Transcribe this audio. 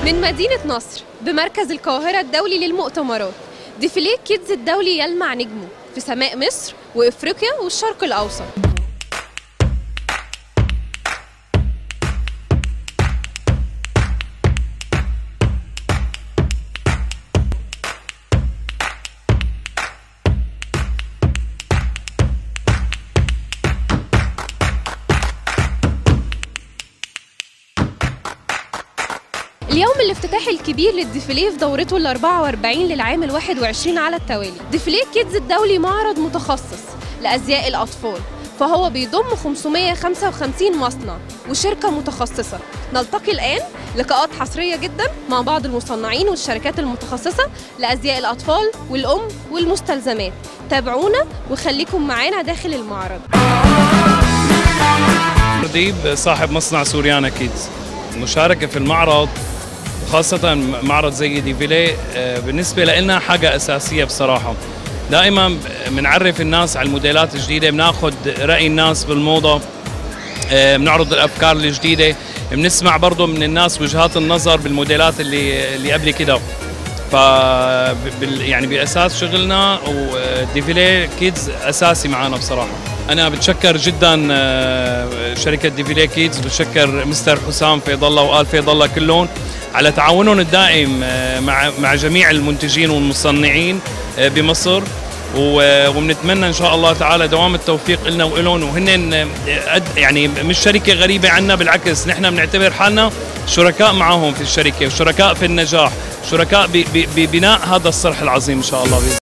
من مدينة نصر بمركز القاهرة الدولي للمؤتمرات ديفيليه كيدز الدولي يلمع نجمه في سماء مصر وإفريقيا والشرق الأوسط اليوم الافتتاحي الكبير للديفيليه في دورته ال 44 للعام ال 21 على التوالي ديفيليه كيدز الدولي معرض متخصص لأزياء الأطفال فهو بيضم 555 مصنع وشركة متخصصة نلتقي الآن لقاءات حصرية جدا مع بعض المصنعين والشركات المتخصصة لأزياء الأطفال والأم والمستلزمات تابعونا وخليكم معانا داخل المعرض ديب صاحب مصنع سوريانا كيدز المشاركة في المعرض وخاصة معرض زي ديفيلي آه، بالنسبة لنا حاجة أساسية بصراحة دائما بنعرف الناس على الموديلات الجديدة بناخذ رأي الناس بالموضة آه، بنعرض الأفكار الجديدة بنسمع برضه من الناس وجهات النظر بالموديلات اللي اللي قبل كده ف بال- يعني باساس شغلنا وديفيلي كيدز اساسي معنا بصراحه انا بتشكر جدا آه، شركه ديفيلي كيدز بتشكر مستر حسام فيض الله وال فيض الله كلهم على تعاونهم الدائم آه، مع مع جميع المنتجين والمصنعين آه، بمصر و- وبنتمنى ان شاء الله تعالى دوام التوفيق لنا والهم وهن آه، قد- يعني مش شركه غريبه عنا بالعكس نحن بنعتبر حالنا شركاء معهم في الشركه وشركاء في النجاح شركاء ب- ب- ببناء هذا الصرح العظيم ان شاء الله بإذن